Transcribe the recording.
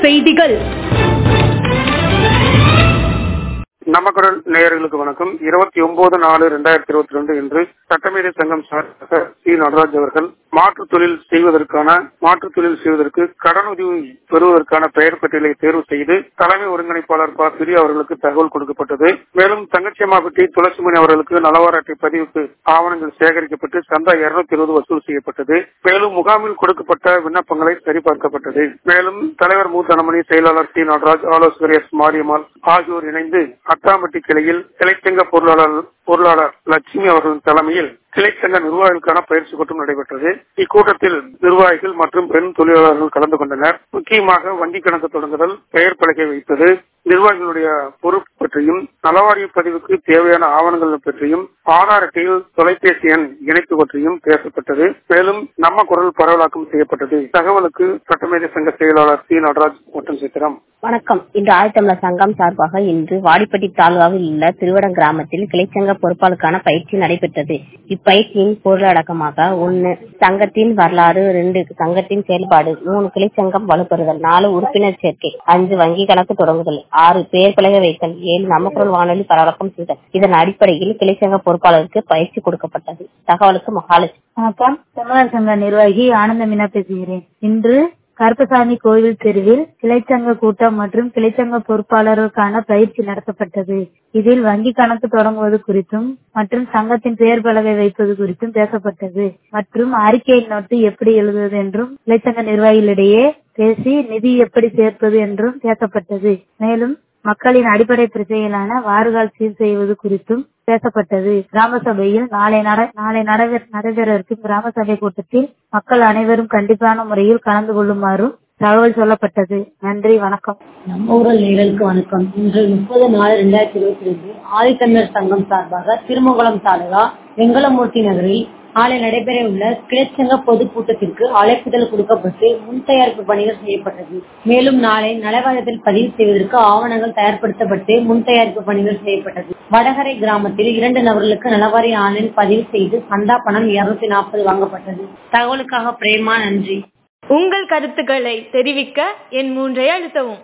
செய்திகள் நமக்குடன் நேயர்களுக்கு வணக்கம் இருபத்தி ஒன்பது நாலு ரெண்டாயிரத்தி இருபத்தி ரெண்டு இன்று சட்டமேதை சங்கம் சார்பாக சி நடராஜ் அவர்கள் மாற்றுத் தொழில் செய்வதற்கான மாற்றுத் தொழில் செய்வதற்கு கடனுதவி பெறுவதற்கான பெயர் பட்டியலை தேர்வு செய்து தலைமை ஒருங்கிணைப்பாளர் ப பிரி அவர்களுக்கு தகவல் கொடுக்கப்பட்டது மேலும் தங்கச்சியம்மாபட்டி துளசிமணி அவர்களுக்கு நலவார அட்டை பதிவுக்கு ஆவணங்கள் சேகரிக்கப்பட்டு சந்தா இருநூத்தி இருபது வசூல் செய்யப்பட்டது மேலும் முகாமில் கொடுக்கப்பட்ட விண்ணப்பங்களை சரிபார்க்கப்பட்டது மேலும் தலைவர் மு தனமணி செயலாளர் சி நடராஜ் ஆலோசகர் எஸ் மாரியம்மாள் ஆகியோர் இணைந்து அத்தாம்பட்டி கிளையில் கிளைச்சங்க பொருளாளர் பொருளாளர் லட்சுமி அவர்களின் தலைமையில் கிளைச்சங்க நிர்வாகிகளுக்கான பயிற்சி கூட்டம் நடைபெற்றது இக்கூட்டத்தில் நிர்வாகிகள் மற்றும் பெண் தொழிலாளர்கள் கலந்து கொண்டனர் முக்கியமாக வங்கி கணக்கு தொடங்குதல் பெயர் பலகை வைப்பது நிர்வாகிகளுடைய பொறுப்பு பற்றியும் நலவாரிய பதிவுக்கு தேவையான ஆவணங்கள் பற்றியும் ஆதார் அட்டையில் தொலைபேசி எண் இணைப்பு பற்றியும் பேசப்பட்டது மேலும் நம்ம குரல் பரவலாக்கம் செய்யப்பட்டது தகவலுக்கு சட்டமேதை சங்க செயலாளர் சி நடராஜ் மற்றும் சித்திரம் வணக்கம் இன்று ஆழ்த்தமிழர் சங்கம் சார்பாக இன்று வாடிப்பட்டி தாலுகாவில் உள்ள திருவடம் கிராமத்தில் கிளைச்சங்க பொறுப்பாளருக்கான பயிற்சி நடைபெற்றது இப்பயிற்சியின் பொருளடக்கமாக ஒன்னு சங்கத்தின் வரலாறு ரெண்டு சங்கத்தின் செயல்பாடு மூணு கிளைச்சங்கம் வலுப்பெறுதல் நாலு உறுப்பினர் சேர்க்கை அஞ்சு வங்கி கணக்கு தொடங்குதல் ஆறு பெயர் பலகை வைத்தல் ஏழு நமக்குரல் வானொலி பரவலாக்கம் செய்தல் இதன் அடிப்படையில் கிளைச்சங்க பொறுப்பாளருக்கு பயிற்சி கொடுக்கப்பட்டது தகவலுக்கு மகாலட்சுமி வணக்கம் தமிழர் சங்க நிர்வாகி ஆனந்த மீனா பேசுகிறேன் இன்று கருப்பசாமி கோவில் தெருவில் கிளைச்சங்க கூட்டம் மற்றும் கிளைச்சங்க பொறுப்பாளருக்கான பயிற்சி நடத்தப்பட்டது இதில் வங்கி கணக்கு தொடங்குவது குறித்தும் மற்றும் சங்கத்தின் பெயர் பலகை வைப்பது குறித்தும் பேசப்பட்டது மற்றும் அறிக்கை நோட்டு எப்படி எழுதுவது என்றும் கிளைச்சங்க நிர்வாகிகளிடையே பேசி நிதி எப்படி சேர்ப்பது என்றும் பேசப்பட்டது மேலும் மக்களின் அடிப்படை பிரச்சனைகளான வாறுகால் சீர் செய்வது குறித்தும் பேசப்பட்டது கிராம சபையில் நாளை நாளை நடைபெற இருக்கும் கிராம சபை கூட்டத்தில் மக்கள் அனைவரும் கண்டிப்பான முறையில் கலந்து கொள்ளுமாறும் தகவல் சொல்லப்பட்டது நன்றி வணக்கம் நம்ம ஊரல் நேரலுக்கு வணக்கம் இன்று முப்பது நாலு ரெண்டாயிரத்தி இருபத்தி ரெண்டு ஆதித்தமிழர் சங்கம் சார்பாக திருமங்கலம் தாலுகா வெங்கலமூர்த்தி நகரில் நாளை நடைபெற உள்ள கிளைச்சங்க பொதுக்கூட்டத்திற்கு அழைப்புதல் கொடுக்கப்பட்டு முன் தயாரிப்பு பணிகள் செய்யப்பட்டது மேலும் நாளை நலவாரியத்தில் பதிவு செய்வதற்கு ஆவணங்கள் தயார்படுத்தப்பட்டு முன் தயாரிப்பு பணிகள் செய்யப்பட்டது வடகரை கிராமத்தில் இரண்டு நபர்களுக்கு நலவாரிய ஆன்லைன் பதிவு செய்து சந்தா பணம் இருநூத்தி நாற்பது வாங்கப்பட்டது தகவலுக்காக பிரேமா நன்றி உங்கள் கருத்துக்களை தெரிவிக்க என் மூன்றை அழுத்தவும்